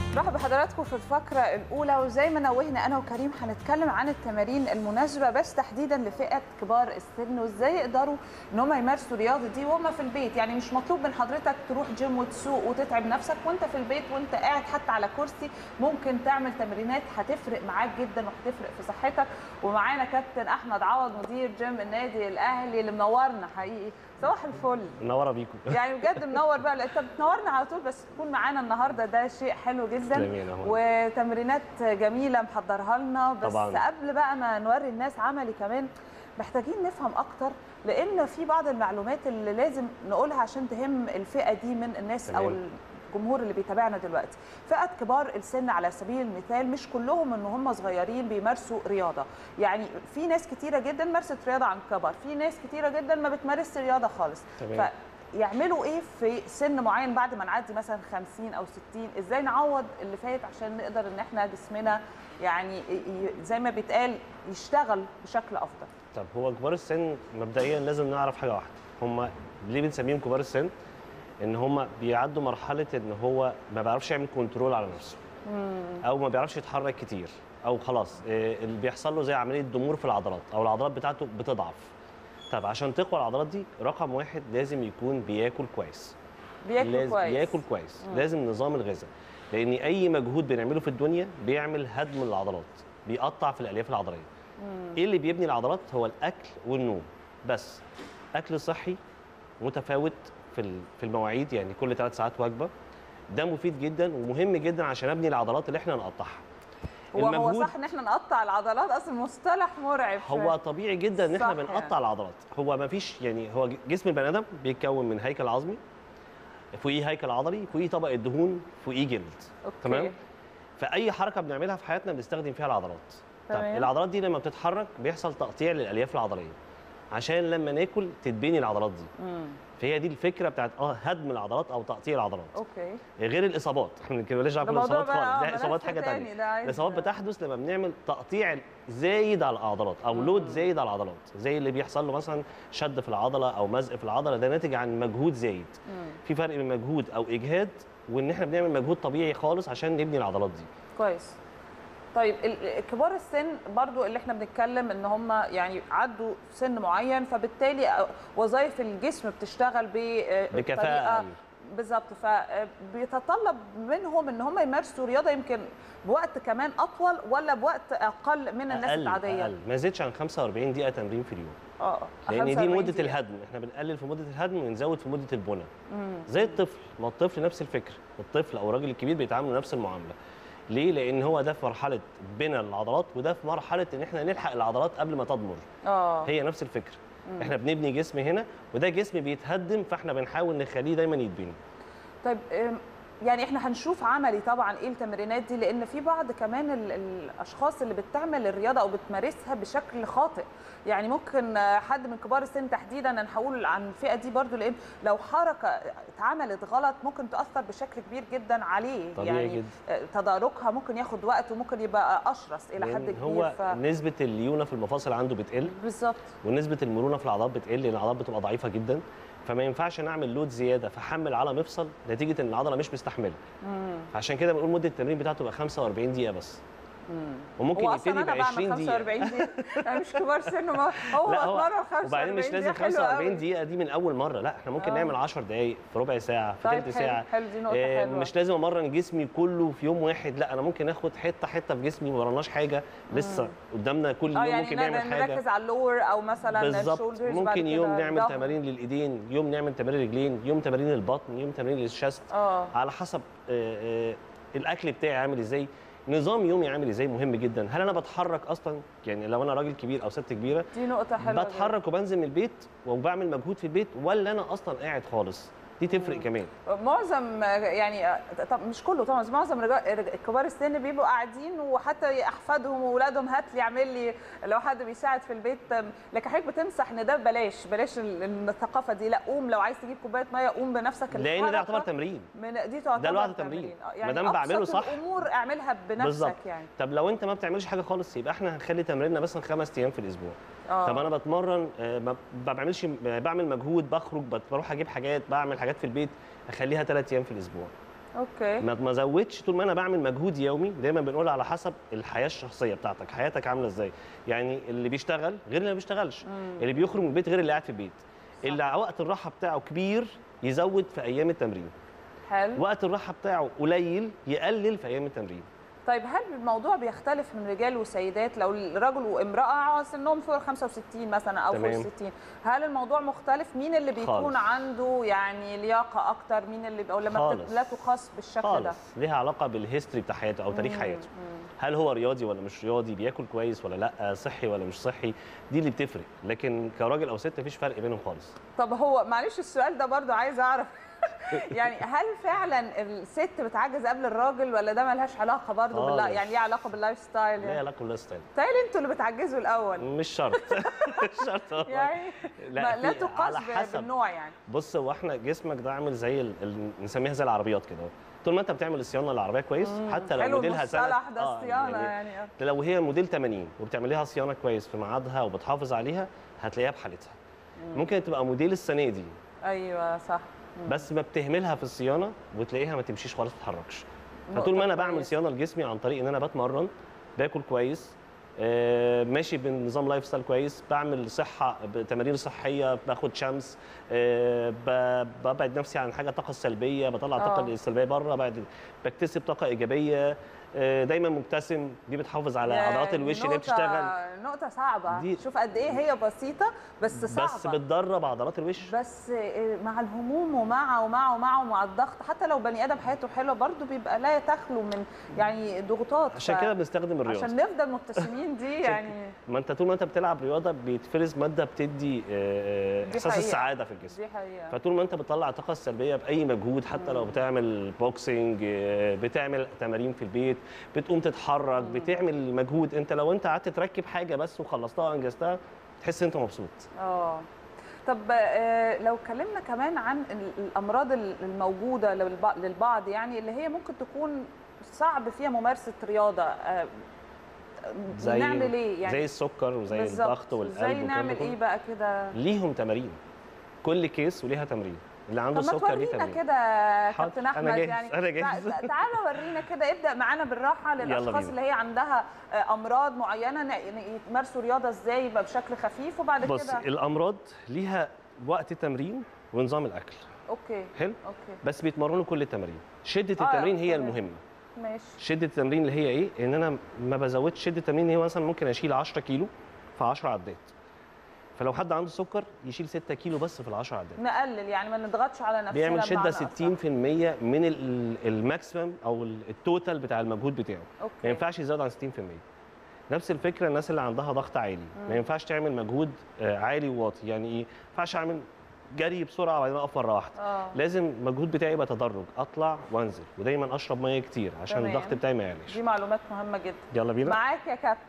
مرحبا بحضراتكم في الفقرة الأولى وزي ما نوهنا أنا وكريم هنتكلم عن التمارين المناسبة بس تحديدا لفئة كبار السن وإزاي يقدروا إن هم يمارسوا الرياضة دي وهم في البيت يعني مش مطلوب من حضرتك تروح جيم وتسوق وتتعب نفسك وأنت في البيت وأنت قاعد حتى على كرسي ممكن تعمل تمرينات هتفرق معاك جدا وهتفرق في صحتك ومعانا كابتن أحمد عوض مدير جيم النادي الأهلي اللي منورنا حقيقي صباح الفل منوره بيكم يعني بجد منور بقى انت بتنورنا على طول بس تكون معانا النهارده ده شيء حلو جدا تسلمي يا نهار. وتمرينات جميله محضرها لنا بس طبعاً. قبل بقى ما نوري الناس عملي كمان محتاجين نفهم اكتر لان في بعض المعلومات اللي لازم نقولها عشان تهم الفئه دي من الناس او تمام. الجمهور اللي بيتابعنا دلوقتي فئه كبار السن على سبيل المثال مش كلهم ان هم صغيرين بيمارسوا رياضه يعني في ناس كتيره جدا مارست رياضه عن كبر في ناس كتيره جدا ما بتمارسش رياضه خالص تمام. يعملوا ايه في سن معين بعد ما نعدي مثلا 50 او 60 ازاي نعوض اللي فات عشان نقدر ان احنا جسمنا يعني ي- ي- زي ما بيتقال يشتغل بشكل افضل طب هو كبار السن مبدئيا لازم نعرف حاجه واحده هم ليه بنسميهم كبار السن ان هم بيعدوا مرحله ان هو ما بيعرفش يعمل كنترول على نفسه او ما بيعرفش يتحرك كتير او خلاص آه، اللي بيحصل له زي عمليه ضمور في العضلات او العضلات بتاعته بتضعف طب عشان تقوى العضلات دي رقم واحد لازم يكون بياكل كويس بياكل لازم كويس بياكل كويس لازم نظام الغذاء لان اي مجهود بنعمله في الدنيا بيعمل هدم للعضلات بيقطع في الالياف العضليه ايه اللي بيبني العضلات هو الاكل والنوم بس اكل صحي متفاوت في ال- في المواعيد يعني كل ثلاث ساعات وجبه ده مفيد جدا ومهم جدا عشان ابني العضلات اللي احنا نقطعها هو هو المجهود- صح ان احنا نقطع العضلات اصلا مصطلح مرعب هو طبيعي جدا ان احنا صح بنقطع يعني. العضلات هو ما فيش يعني هو جسم البني ادم بيتكون من هيكل عظمي فوقيه هيكل عضلي فوقيه طبقه دهون فوقيه جلد أوكي. تمام فاي حركه بنعملها في حياتنا بنستخدم فيها العضلات طب تمام. العضلات دي لما بتتحرك بيحصل تقطيع للالياف العضليه عشان لما ناكل تتبني العضلات دي مم. فهي دي الفكره بتاعت اه هدم العضلات او تقطيع العضلات اوكي غير الاصابات احنا ما بنتكلمش ده عن موضوع الاصابات بقى، آه، خالص ده ملف اصابات حاجه تاني، ثانيه ده عايز- الاصابات بتحدث لما بنعمل تقطيع زايد على العضلات او لود زايد على العضلات زي اللي بيحصل له مثلا شد في العضله او مزق في العضله ده ناتج عن مجهود زايد في فرق بين مجهود او اجهاد وان احنا بنعمل مجهود طبيعي خالص عشان نبني العضلات دي كويس طيب ال- كبار السن برضو اللي احنا بنتكلم ان هم يعني عدوا سن معين فبالتالي وظائف الجسم بتشتغل ب- بكفاءة بطريقة- أقل. بالظبط فبيتطلب منهم ان هم يمارسوا رياضه يمكن بوقت كمان اطول ولا بوقت اقل من الناس اقل العاديه اقل ما زيدش عن 45 دقيقه تمرين في اليوم اه لان دي 45 مده دقيقة. الهدم احنا بنقلل في مده الهدم ونزود في مده البناء زي الطفل ما الطفل نفس الفكره الطفل او الراجل الكبير بيتعاملوا نفس المعامله ليه لان هو ده في مرحله بناء العضلات وده في مرحله ان احنا نلحق العضلات قبل ما تضمر اه هي نفس الفكره احنا بنبني جسم هنا وده جسم بيتهدم فاحنا بنحاول نخليه دايما يتبني طيب أم، يعني احنا هنشوف عملي طبعا ايه التمرينات دي لان في بعض كمان ال- الاشخاص اللي بتعمل الرياضه او بتمارسها بشكل خاطئ يعني ممكن آه، حد من كبار السن تحديدا انا هقول عن الفئه دي برضو لان لو حركه اتعملت غلط ممكن تاثر بشكل كبير جدا عليه طبيعي يعني جدا. آه، تداركها ممكن ياخد وقت وممكن يبقى اشرس الى حد لأن كبير هو ف... نسبه الليونه في المفاصل عنده بتقل بالظبط ونسبه المرونه في العضلات بتقل لان العضلات بتبقى ضعيفه جدا فما ينفعش نعمل لود زياده فحمل على مفصل نتيجه ان العضله مش مستحمله عشان كده بنقول مده التمرين بتاعته تبقى 45 دقيقه بس وممكن هو يبتدي اصلا ب انا 20 بعمل دقيقه 45 دقيقه انا مش كبار سن ما هو لا هو اتمرن 45 وبعدين مش لازم دقيقة، حلو 45 قوي. دقيقه دي من اول مره لا احنا ممكن آه. نعمل 10 دقائق في ربع ساعه في طيب ثلث حلو، ساعه حلو، دي نقطة آه، حلوة. مش لازم امرن جسمي كله في يوم واحد لا انا ممكن اخد حته حته في جسمي ما وراناش حاجه لسه قدامنا كل اه يوم يعني ممكن ن- نعمل حاجه نركز على اللور او مثلا بالظبط الشولدرز بعد ممكن يوم كده نعمل الظهر. تمارين للايدين يوم نعمل تمارين رجلين يوم تمارين البطن يوم تمارين للشست اه على حسب آه، آه، الاكل بتاعي عامل ازاي نظام يومي عامل ازاي مهم جدا هل انا بتحرك اصلا يعني لو انا راجل كبير او ست كبيره دي نقطة حلوة جدا. بتحرك وبنزل من البيت وبعمل مجهود في البيت ولا انا اصلا قاعد خالص دي تفرق كمان معظم يعني طب مش كله طبعا بس معظم رجال كبار السن بيبقوا قاعدين وحتى احفادهم واولادهم هات لي اعمل لي لو حد بيساعد في البيت لكن حضرتك بتنصح ان ده بلاش بلاش ال- الثقافه دي لا قوم لو عايز تجيب كوبايه ميه قوم بنفسك لان ده الحركة يعتبر تمرين من دي تعتبر ده لوحده تمرين. آه، ما يعني دام بعمله أبسط صح. الامور اعملها بنفسك بالظبط يعني طب لو انت ما بتعملش حاجه خالص يبقى احنا هنخلي تمريننا مثلا خمس ايام في الاسبوع آه. طب انا بتمرن آه، ما ما بعملش بعمل مجهود بخرج بت- بروح اجيب حاجات بعمل حاجات في البيت اخليها ثلاث ايام في الاسبوع اوكي ما ما ازودش طول ما انا بعمل مجهود يومي دايما بنقول على حسب الحياه الشخصيه بتاعتك حياتك عامله ازاي يعني اللي بيشتغل غير اللي ما بيشتغلش اللي بيخرج من البيت غير اللي قاعد في البيت اللي وقت الراحه بتاعه كبير يزود في ايام التمرين حلو وقت الراحه بتاعه قليل يقلل في ايام التمرين طيب هل الموضوع بيختلف من رجال وسيدات لو الرجل وامراه سنهم فوق ال 65 مثلا او فوق ال تمام. 60 هل الموضوع مختلف مين اللي بيكون خالص. عنده يعني لياقه اكتر مين اللي او لما بت- خالص. لا تقاس بالشكل ده خالص ليها علاقه بالهيستوري بتاع حياته او تاريخ حياته هل هو رياضي ولا مش رياضي بياكل كويس ولا لا صحي ولا مش صحي دي اللي بتفرق لكن كراجل او ست مفيش فرق بينهم خالص طب هو معلش السؤال ده برضو عايز اعرف يعني هل فعلا الست بتعجز قبل الراجل ولا ده ملهاش علاقه برضو بالله خالص. يعني ليه علاقه باللايف ستايل لا يعني علاقه بالستايل تخيل انتوا اللي بتعجزوا الاول مش شرط مش شرط والله. يعني لا، لا, لا في- تقاس على ب- حسب. بالنوع يعني بص هو احنا جسمك ده عامل زي ال... ال... نسميها زي العربيات كده اهو. طول ما انت بتعمل الصيانه للعربيه كويس حتى لو حلو موديلها سنه المصطلح ده آه، الصيانه يعني, آه. لو هي موديل 80 وبتعمل لها صيانه كويس في ميعادها وبتحافظ عليها هتلاقيها بحالتها ممكن تبقى موديل السنه دي ايوه صح بس ما بتهملها في الصيانه وتلاقيها ما تمشيش خالص ما تتحركش نقطة فطول ما انا بعمل كويسة. صيانه لجسمي عن طريق ان انا بتمرن باكل كويس آه، ماشي بنظام لايف ستايل كويس بعمل صحه تمارين صحيه باخد شمس آه، ب- ببعد نفسي عن حاجه الطاقه السلبيه بطلع الطاقه آه. السلبيه بره بعد بكتسب طاقه ايجابيه آه، دايما مبتسم دي بتحافظ على يا عضلات الوش اللي هي نقطة- بتشتغل نقطة صعبة دي- شوف قد ايه هي بسيطة بس صعبة بس بتدرب عضلات الوش بس مع الهموم ومع ومع ومع ومع الضغط حتى لو بني ادم حياته حلوه برضه بيبقى لا تخلو من يعني ضغوطات عشان ف- كده بنستخدم الرياضه عشان نفضل مبتسمين دي يعني ما انت طول ما انت بتلعب رياضه بيتفرز ماده بتدي آه، دي احساس حقيقة. السعاده في الجسم دي حقيقه فطول ما انت بتطلع الطاقه السلبيه باي مجهود حتى لو بتعمل بوكسنج آه، بتعمل تمارين في البيت بتقوم تتحرك بتعمل مجهود انت لو انت قعدت تركب حاجه بس وخلصتها وانجزتها تحس انت مبسوط اه طب آه، لو اتكلمنا كمان عن ال- الامراض ال- الموجوده للب- للبعض يعني اللي هي ممكن تكون صعب فيها ممارسه رياضه آه، نعمل ايه يعني زي السكر وزي بالظبط. الضغط والقلب ازاي والكلام ده نعمل كله. ايه بقى كده ليهم تمارين كل كيس وليها تمرين اللي عنده طب ما سكر ليه تورينا تمرين كده حاضر، كابتن أنا احمد جاهز، يعني أنا جاهز. تع- تعالى ورينا كده ابدا معانا بالراحه يلا للاشخاص بينا. اللي هي عندها آه، امراض معينه ن- يعني يمارسوا رياضه ازاي يبقى بشكل خفيف وبعد بص كده الامراض ليها وقت تمرين ونظام الاكل اوكي حلو اوكي بس بيتمرنوا كل التمارين شده آه، التمرين هي تمام. المهمه ماشي شده التمرين اللي هي ايه ان انا ما بزودش شده التمرين هي مثلا ممكن اشيل 10 كيلو في 10 عدات فلو حد عنده سكر يشيل 6 كيلو بس في ال 10 عدات نقلل يعني ما نضغطش على نفسنا بيعمل شده بمعنى 60% أصح. من ال- الماكسيمم او ال- التوتال بتاع المجهود بتاعه ما اوكي ينفعش يزود عن 60% نفس الفكره الناس اللي عندها ضغط عالي ما ينفعش تعمل مجهود آه، عالي وواطي يعني ايه ما ينفعش اعمل جري بسرعه وبعدين اقف مره واحده اه لازم المجهود بتاعي يبقى تدرج اطلع وانزل ودايما اشرب ميه كتير عشان تمام. الضغط بتاعي ما يعلاش دي معلومات مهمه جدا يلا بينا معاك يا كابتن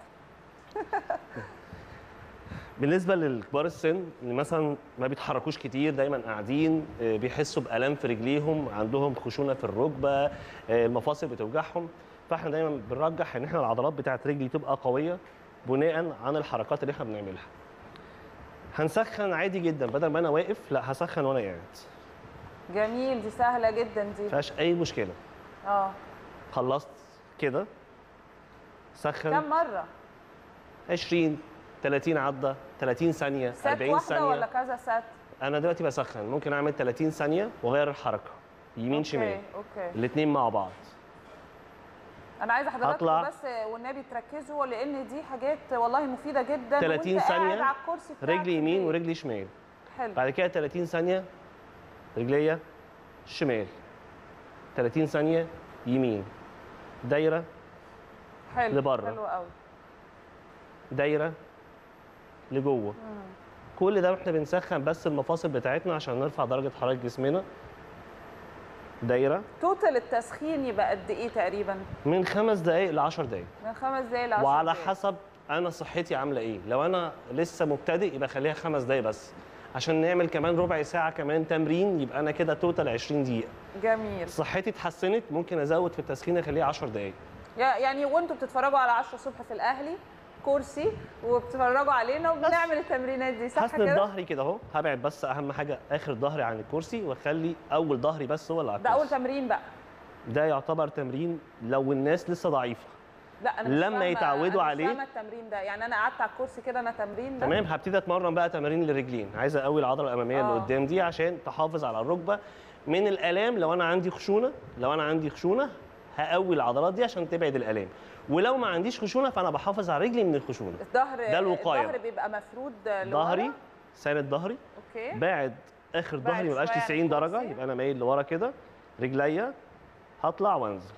بالنسبه لكبار السن اللي مثلا ما بيتحركوش كتير دايما قاعدين آه، بيحسوا بالام في رجليهم عندهم خشونه في الركبه آه، المفاصل بتوجعهم فاحنا دايما بنرجح ان احنا العضلات بتاعت رجلي تبقى قويه بناء عن الحركات اللي احنا بنعملها هنسخن عادي جدا بدل ما انا واقف لا هسخن وانا قاعد جميل دي سهله جدا دي ما فيهاش اي مشكله اه خلصت كده سخن كم مره 20 30 عده 30 ثانيه سات 40 واحده ثانيه ولا كذا سات انا دلوقتي بسخن ممكن اعمل 30 ثانيه واغير الحركه يمين أوكي، شمال اوكي الاثنين مع بعض انا عايزه حضراتكم هطلع. بس والنبي تركزوا لان دي حاجات والله مفيده جدا 30 وانت ثانية، قاعد على الكرسي بتاعك رجلي في يمين البيت. ورجلي شمال حلو بعد كده 30 ثانيه رجليا شمال 30 ثانيه يمين دايره حلو لبره. حلو قوي دايره لجوه كل ده واحنا بنسخن بس المفاصل بتاعتنا عشان نرفع درجه حراره جسمنا دايره توتال التسخين يبقى قد ايه تقريبا من خمس دقائق ل 10 دقائق من خمس دقايق ل 10 وعلى دقايق. حسب انا صحتي عامله ايه لو انا لسه مبتدئ يبقى خليها خمس دقايق بس عشان نعمل كمان ربع ساعه كمان تمرين يبقى انا كده توتال 20 دقيقه جميل صحتي اتحسنت ممكن ازود في التسخين اخليها 10 دقايق يا- يعني وانتوا بتتفرجوا على 10 الصبح في الاهلي كرسي وبتتفرجوا علينا وبنعمل التمرينات دي صح هسند كده؟ ظهري كده اهو هبعد بس اهم حاجه اخر ظهري عن الكرسي واخلي اول ظهري بس هو اللي على ده اول الكرسي تمرين بقى ده يعتبر تمرين لو الناس لسه ضعيفه لا انا مش لما فاهمة- يتعودوا أنا عليه- مش فاهمه التمرين ده يعني انا قعدت على الكرسي كده انا تمرين ده تمام هبتدي اتمرن بقى تمارين للرجلين عايز اقوي العضله الاماميه اللي آه. قدام دي عشان تحافظ على الركبه من الالام لو انا عندي خشونه لو انا عندي خشونه هقوي العضلات دي عشان تبعد الالام ولو ما عنديش خشونه فانا بحافظ على رجلي من الخشونه الظهر ده الوقاية. الظهر بيبقى مفرود لورا ظهري ساند ظهري اوكي باعد اخر باعد ظهري ما يبقاش شوية عن 90 درجه الكرسي. يبقى انا مايل لورا كده رجليا هطلع وانزل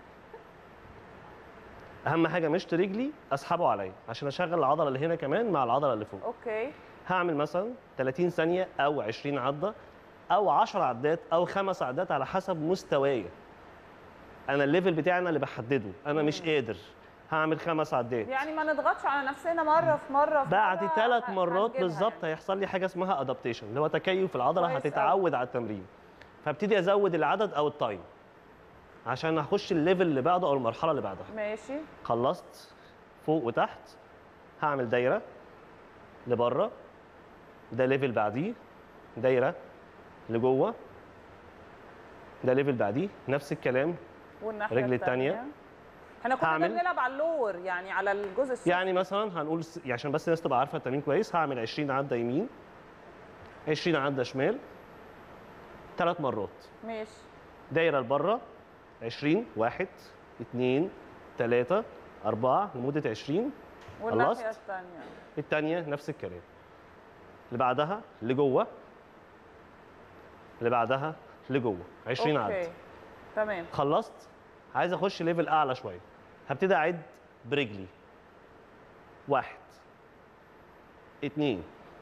اهم حاجه مشط رجلي اسحبه عليا عشان اشغل العضله اللي هنا كمان مع العضله اللي فوق اوكي هعمل مثلا 30 ثانيه او 20 عده او 10 عدات او خمس عدات على حسب مستوايا انا الليفل بتاعي انا اللي بحدده انا مش قادر هعمل خمس عدات يعني ما نضغطش على نفسنا مره في مره في بعد مرة ثلاث ه- مرات هنجيبها بالظبط يعني. هيحصل لي حاجه اسمها ادابتيشن اللي هو تكيف العضله كويس هتتعود على التمرين فابتدي ازود العدد او التايم عشان اخش الليفل اللي بعده او المرحله اللي بعدها ماشي خلصت فوق وتحت هعمل دايره لبره ده ليفل بعديه دايره لجوه ده ليفل بعديه نفس الكلام والناحيه رجل التانية. احنا كنا هعمل- بنلعب على اللور يعني على الجزء السفلي يعني مثلا هنقول س- يعني عشان بس الناس تبقى عارفه التمرين كويس هعمل 20 عده يمين 20 عده شمال ثلاث مرات ماشي دايره لبره 20 1 2 3 4 لمده 20 والناحيه خلصت؟ الثانيه الثانيه نفس الكلام اللي بعدها لجوه اللي بعدها لجوه 20 عده اوكي تمام خلصت عايز اخش ليفل اعلى شويه هبتدي اعد برجلي واحد اتنين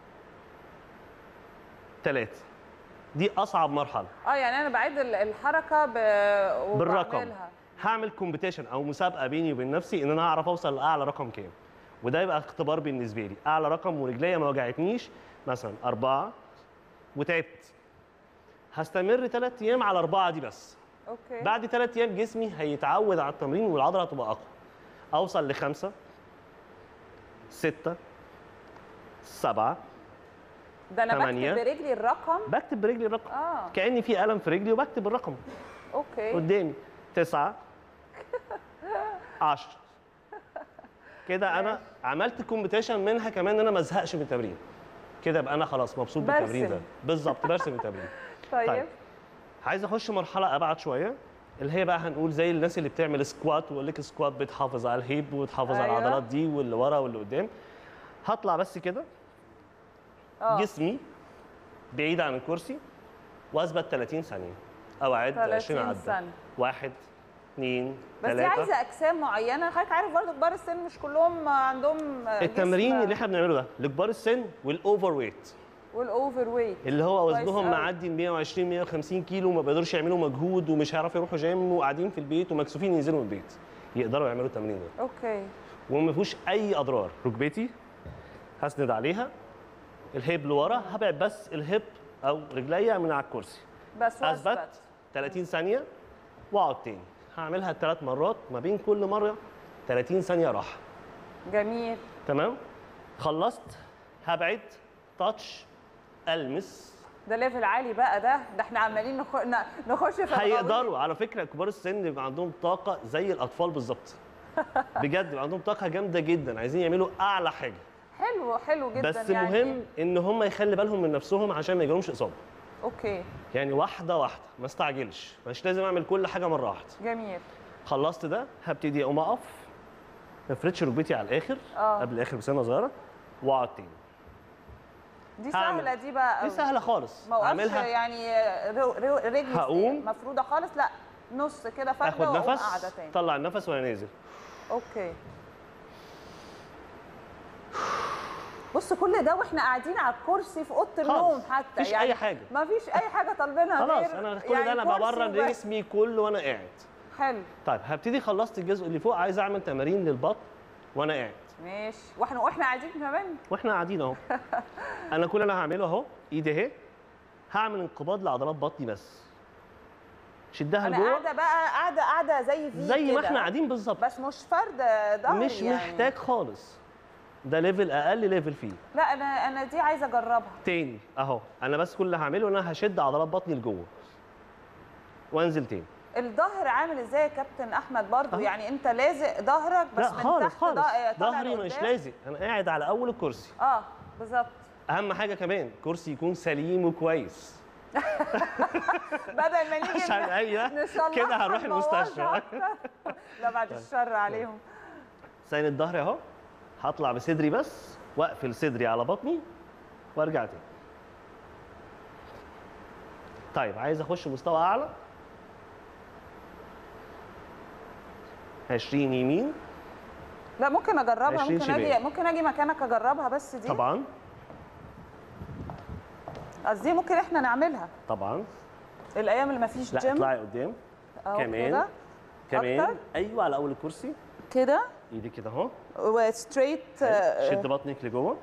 تلاتة دي اصعب مرحله اه يعني انا بعيد ال- الحركه ب... بالرقم وبعملها. هعمل كومبيتيشن او مسابقه بيني وبين نفسي ان انا اعرف اوصل لاعلى رقم كام وده يبقى اختبار بالنسبه لي اعلى رقم ورجليا ما وجعتنيش مثلا اربعه وتعبت هستمر ثلاث ايام على اربعه دي بس اوكي بعد ثلاث ايام جسمي هيتعود على التمرين والعضله هتبقى اقوى اوصل لخمسه سته سبعه ده انا تمانية. بكتب برجلي الرقم بكتب برجلي الرقم اه كاني في الم في رجلي وبكتب الرقم اوكي قدامي تسعه عشرة كده انا عملت كومبيتيشن منها كمان ان انا ما ازهقش من التمرين كده ابقى انا خلاص مبسوط بالتمرين ده برسم. بالظبط برسم التمرين طيب, طيب. عايز اخش مرحله ابعد شويه اللي هي بقى هنقول زي الناس اللي بتعمل سكوات ويقول لك سكوات بتحافظ على الهيب وتحافظ على أيوة. العضلات دي واللي ورا واللي قدام هطلع بس كده اه جسمي بعيد عن الكرسي واثبت 30 ثانيه او اعد 20 30 عده ثانيه واحد اثنين بس دي ثلاثه عايزه اجسام معينه حضرتك عارف برضه كبار السن مش كلهم عندهم التمرين اللي احنا بنعمله ده لكبار السن والاوفر ويت والاوفر ويت اللي هو كويس وزنهم أوي. معدي ال 120 150 كيلو وما بيقدروش يعملوا مجهود ومش هيعرفوا يروحوا جيم وقاعدين في البيت ومكسوفين ينزلوا من البيت يقدروا يعملوا التمرين ده اوكي وما فيهوش اي اضرار ركبتي هسند عليها الهيب لورا هبعد بس الهيب او رجليا من على الكرسي بس اثبت واثبت 30 ثانيه واقعد تاني هعملها ثلاث مرات ما بين كل مره 30 ثانيه راحه جميل تمام خلصت هبعد تاتش المس ده ليفل عالي بقى ده ده احنا عمالين نخ... ن- نخش في الغويط. هيقدروا على فكره كبار السن يبقى عندهم طاقه زي الاطفال بالظبط بجد يبقى عندهم طاقه جامده جدا عايزين يعملوا اعلى حاجه حلو حلو جدا بس يعني مهم ان هم يخلي بالهم من نفسهم عشان ما يجيلهمش اصابه اوكي يعني واحده واحده ما استعجلش مش لازم اعمل كل حاجه مره واحده جميل خلصت ده هبتدي اقوم اقف ما افردش ركبتي على الاخر آه. قبل الاخر بسنه صغيره واقعد تاني دي هعمل. سهله دي بقى دي أوي. سهله خالص ما وقفش اعملها يعني رو... رو... رجلي هقوم. مفروده خالص لا نص كده اخد فارده واقوم نفس قاعده تاني طلع النفس وانا نازل اوكي بص كل ده واحنا قاعدين على الكرسي في اوضه النوم حتى مفيش يعني أي حاجة. ما فيش اي حاجه طالبينها خلاص غير انا كل يعني ده انا كرسي بمرن وبس. جسمي كله وانا قاعد حلو طيب هبتدي خلصت الجزء اللي فوق عايز اعمل تمارين للبطن وانا قاعد ماشي واحنا واحنا قاعدين كمان واحنا قاعدين اهو انا كل اللي انا هعمله اهو ايدي اهي هعمل انقباض لعضلات بطني بس شدها انا لجوه قاعده بقى قاعده قاعده زي في زي ما كده. احنا قاعدين بالظبط بس مش فرده ظهري مش يعني. محتاج خالص ده ليفل اقل ليفل فيه لا انا انا دي عايزه اجربها تاني اهو انا بس كل اللي هعمله ان انا هشد عضلات بطني لجوه وانزل تاني الظهر عامل ازاي يا كابتن احمد برضو أهو. يعني انت لازق ظهرك بس لا من خالص تحت خالص ضا- طالع ظهري مش لقدام. لازق انا قاعد على اول الكرسي اه بالظبط اهم حاجه كمان كرسي يكون سليم وكويس بدل ما نيجي عشان ايوه نصلحها كده هنروح نبوظها المستشفى أكتر. لا بعد الشر عليهم ساين الظهر اهو هطلع بصدري بس واقفل صدري على بطني وارجع تاني طيب عايز اخش مستوى اعلى 20 يمين لا ممكن اجربها 20 ممكن اجي شمال. ممكن اجي مكانك اجربها بس دي طبعا قصدي ممكن احنا نعملها طبعا الايام اللي ما فيش لا جيم اطلعي قدام أهو كمان. كده كمان أكتر؟ ايوه على اول الكرسي كده ايدي كده اهو وستريت شد بطنك لجوه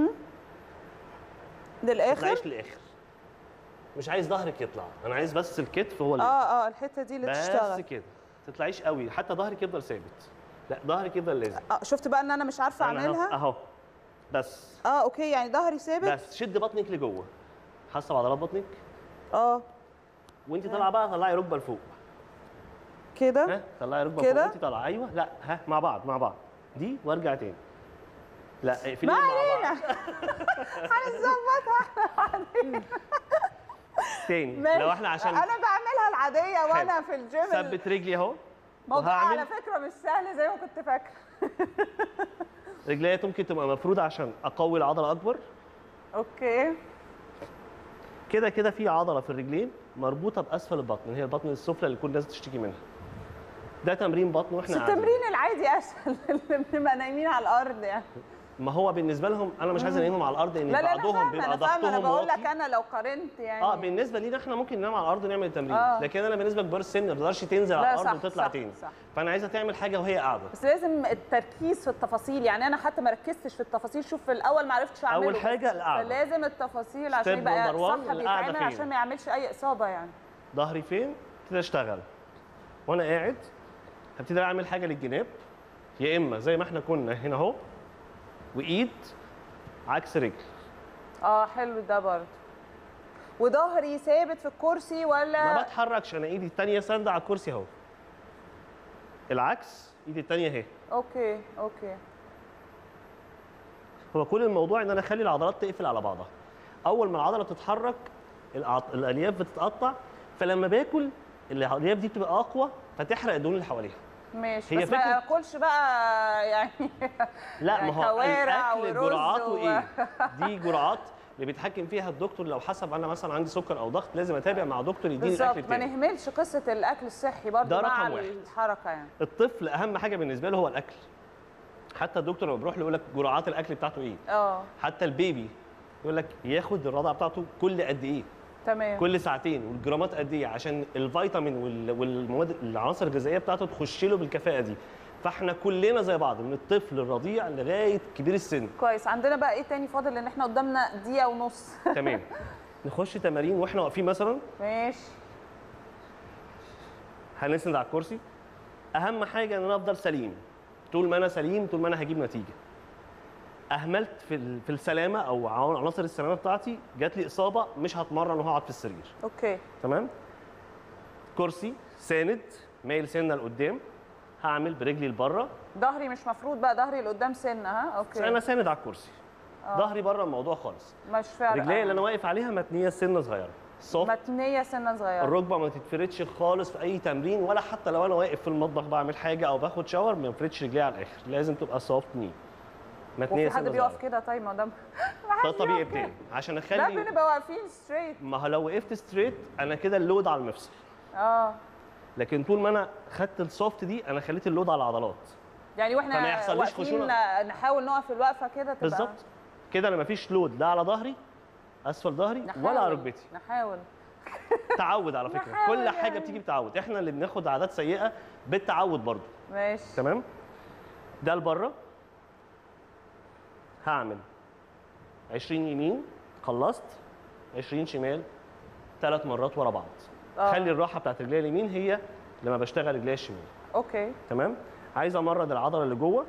ما للاخر تطلعيش للاخر مش عايز ظهرك يطلع انا عايز بس الكتف هو اللي اه اه الحته دي اللي بس تشتغل كده ما تطلعيش قوي حتى ظهرك يفضل ثابت لا ظهرك يفضل لازق اه شفت بقى ان انا مش عارفه أنا أهو- اعملها اهو بس اه اوكي يعني ظهري ثابت بس شد بطنك لجوه حاسه بعضلات بطنك اه وانت طالعه بقى طلعي ركبه لفوق كده ها طلعي ركبه كده؟ فوق وانت طالعه ايوه لا ها مع بعض مع بعض دي وارجع تاني لا اقفلي ما مع علينا بعض هنظبطها تاني ماشي. لو احنا عشان انا بعملها العاديه وانا في الجيم ثبت رجلي اهو الموضوع وهعمل على فكره مش سهل زي ما كنت فاكره رجليا ممكن تبقى مفروده عشان اقوي العضله اكبر اوكي كده كده في عضله في الرجلين مربوطه باسفل البطن هي البطن السفلى اللي كل الناس بتشتكي منها ده تمرين بطن بس واحنا قاعدين التمرين العادي اسهل اللي بنبقى نايمين على الارض يعني ما هو بالنسبه لهم انا مش عايز انيمهم على الارض لان لا لا لا بعضهم فاهمة، بيبقى انا فاهمه انا ضغطهم بقول لك واطي انا لو قارنت يعني اه بالنسبه لينا احنا ممكن ننام على الارض ونعمل التمرين آه. لكن انا بالنسبه لكبار السن ما تقدرش تنزل على لا الارض صح، وتطلع صح، تاني صح. فانا عايزه تعمل حاجه وهي قاعده بس لازم التركيز في التفاصيل يعني انا حتى ما ركزتش في التفاصيل شوف في الاول ما عرفتش اعمله أول حاجة بس القعدة. فلازم التفاصيل عشان Step يبقى number one، صح القعدة بيتعمل فين؟ عشان ما يعملش اي اصابه يعني ظهري فين ابتدي اشتغل وانا قاعد هبتدي اعمل حاجه للجناب يا اما زي ما احنا كنا هنا اهو وايد عكس رجل اه حلو ده برضه وظهري ثابت في الكرسي ما ولا بتحركش انا ايدي التانية ساندة على الكرسي اهو العكس ايدي التانية اهي اوكي اوكي هو كل الموضوع ان انا اخلي العضلات تقفل على بعضها اول ما العضله بتتحرك الأع- الالياف بتتقطع فلما باكل الالياف دي بتبقى اقوى فتحرق الدهون اللي حواليها ماشي هي بس ما فكرة- اكلش بقى يعني لا يعني ما هو كوارع الاكل ورز جرعاته و- ايه دي جرعات اللي بيتحكم فيها الدكتور لو حسب انا مثلا عندي سكر او ضغط لازم اتابع مع دكتور يديني بالظبط الاكل ما بتاعي نهملش قصه الاكل الصحي برضه ده مع رقم واحد. الحركه يعني الطفل اهم حاجه بالنسبه له هو الاكل حتى الدكتور لما بيروح له يقول لك جرعات الاكل بتاعته ايه اه حتى البيبي يقول لك ياخد الرضاعه بتاعته كل قد ايه تمام كل ساعتين والجرامات قد ايه عشان الفيتامين وال- والمواد العناصر الغذائيه بتاعته تخش له بالكفاءه دي فاحنا كلنا زي بعض من الطفل الرضيع لغايه كبير السن كويس عندنا بقى ايه تاني فاضل لان احنا قدامنا دقيقه ونص تمام نخش تمارين واحنا واقفين مثلا ماشي هنسند على الكرسي اهم حاجه ان انا افضل سليم طول ما انا سليم طول ما انا هجيب نتيجه اهملت في ال- في السلامه او ع- عناصر السلامه بتاعتي جات لي اصابه مش هتمرن وهقعد في السرير اوكي تمام كرسي ساند مايل سنه لقدام هعمل برجلي لبره ظهري مش مفروض بقى ظهري لقدام سنه ها اوكي انا ساند على الكرسي ظهري بره الموضوع خالص مش فارقه رجلي اللي انا واقف عليها متنيه سنه صغيره صوف متنيه سنه صغيره الركبه ما تتفردش خالص في اي تمرين ولا حتى لو انا واقف في المطبخ بعمل حاجه او باخد شاور ما بفردش رجلي على الاخر لازم تبقى سوفت ني متنيه وفي حد سنه بيقف صغيره كده طيب ما ده ده الطبيعي بتاعي عشان لا اخلي بنبقى واقفين ستريت ما هو لو وقفت ستريت انا كده اللود على المفصل اه لكن طول ما انا خدت السوفت دي انا خليت اللود على العضلات يعني واحنا فما يحصليش واقفين خشونة. نحاول نقف الوقفه كده تبقى بالظبط كده انا مفيش لود لا على ظهري اسفل ظهري ولا على نحاول- ركبتي نحاول تعود على فكره نحاول كل حاجه يعني. بتيجي بتعود احنا اللي بناخد عادات سيئه بالتعود برضو ماشي تمام ده لبره هعمل 20 يمين خلصت 20 شمال ثلاث مرات ورا بعض آه. خلي الراحه بتاعت رجلي اليمين هي لما بشتغل رجلي الشمال اوكي تمام عايز امرض العضله اللي جوه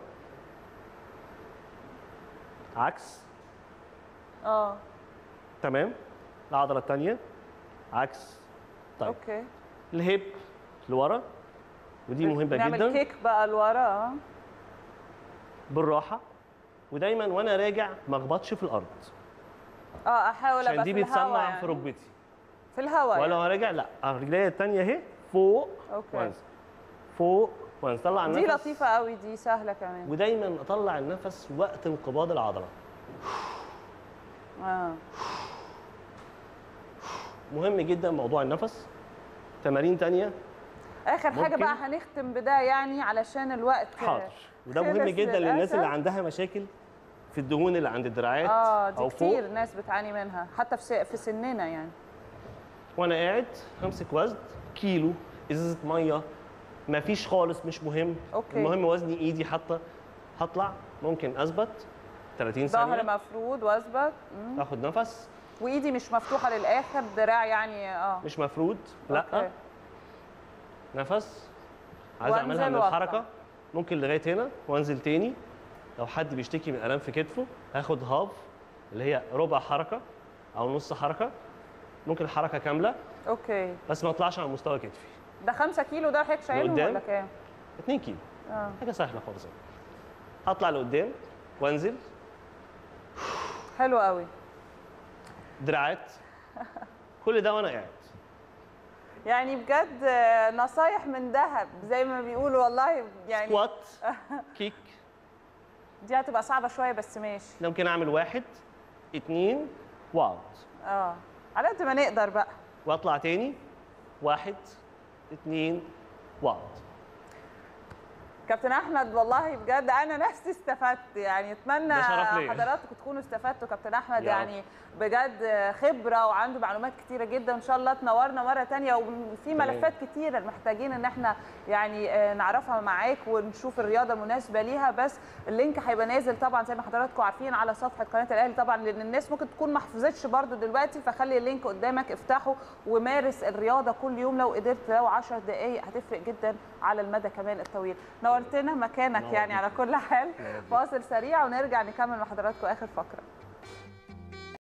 عكس اه تمام العضله الثانيه عكس طيب اوكي الهيب لورا ودي مهمه نعمل جدا كيك بقى لورا بالراحه ودايما وانا راجع ما اخبطش في الارض اه احاول عشان ابقى دي في الهواء بتسمع يعني. في ركبتي في الهواء ولو يعني. راجع لا رجليا الثانيه اهي فوق أوكي. وانزل فوق وانزل طلع دي النفس لطيفه قوي دي سهله كمان ودايما اطلع النفس وقت انقباض العضله اه مهم جدا موضوع النفس تمارين تانية اخر حاجه ممكن. بقى هنختم بده يعني علشان الوقت حاضر وده خلص مهم جدا للناس للأسف. اللي عندها مشاكل في الدهون اللي عند الدراعات اه دي او كتير فوق ناس بتعاني منها حتى في س- في سننا يعني وانا قاعد همسك وزن كيلو ازازه ميه مفيش خالص مش مهم أوكي. المهم وزني ايدي حتى هطلع ممكن اثبت 30 ظهر ثانيه مفرود واثبت مم. اخد نفس وايدي مش مفتوحه للاخر دراع يعني اه مش مفرود لا أوكي. نفس عايز وأنزل اعملها من وأطلع. الحركه ممكن لغايه هنا وانزل تاني لو حد بيشتكي من الام في كتفه هاخد هاف اللي هي ربع حركه او نص حركه ممكن حركه كامله اوكي بس ما اطلعش عن مستوى كتفي ده 5 كيلو ده حضرتك شايلهم لقدام؟ ولا كام؟ 2 كيلو اه حاجه سهله خالص يعني. هطلع لقدام وانزل حلو قوي دراعات كل ده وانا قاعد يعني بجد آه، نصايح من ذهب زي ما بيقولوا والله يعني سكوات كيك دي هتبقى صعبه شويه بس ماشي ممكن اعمل واحد اتنين واقعد اه على قد ما نقدر بقى واطلع تاني واحد اتنين واقعد كابتن احمد والله بجد انا نفسي استفدت يعني اتمنى ده شرف ليا. حضراتكم تكونوا استفدتوا كابتن احمد يا يعني بجد خبره وعنده معلومات كتيره جدا ان شاء الله تنورنا مره تانية وفي تمام. ملفات كتيره محتاجين ان احنا يعني آه، نعرفها معاك ونشوف الرياضه المناسبه ليها بس اللينك هيبقى نازل طبعا زي ما حضراتكم عارفين على صفحه قناه الاهلي طبعا لان الناس ممكن تكون ما حفظتش برضو دلوقتي فخلي اللينك قدامك افتحه ومارس الرياضه كل يوم لو قدرت لو 10 دقائق هتفرق جدا على المدى كمان الطويل نورتنا مكانك يعني على كل حال فاصل سريع ونرجع نكمل مع حضراتكم اخر فقره